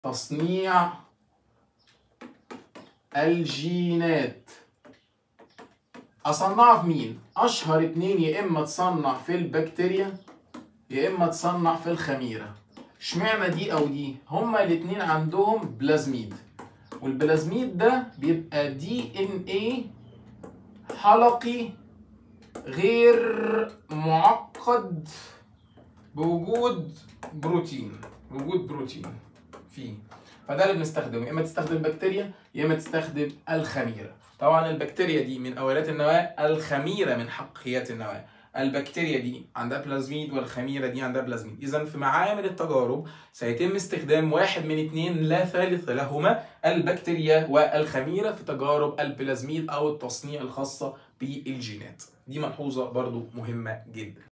تصنيع الجينات اصنعها في مين اشهر اتنين يا اما تصنع في البكتيريا يا اما تصنع في الخميره اشمعنى دي او دي هما الاتنين عندهم بلازميد والبلازميد ده بيبقى دي ان ايه حلقي غير معقد بوجود بروتين بوجود بروتين فيه فده اللي بنستخدمه يا اما تستخدم بكتيريا يا اما تستخدم الخميره طبعا البكتيريا دي من اولات النواه الخميره من حقيات النواه البكتيريا دي عندها بلازميد والخميره دي عندها بلازميد اذا في معامل التجارب سيتم استخدام واحد من اثنين لا ثالث لهما البكتيريا والخميره في تجارب البلازميد او التصنيع الخاصه بالجينات دي ملحوظه برضو مهمه جدا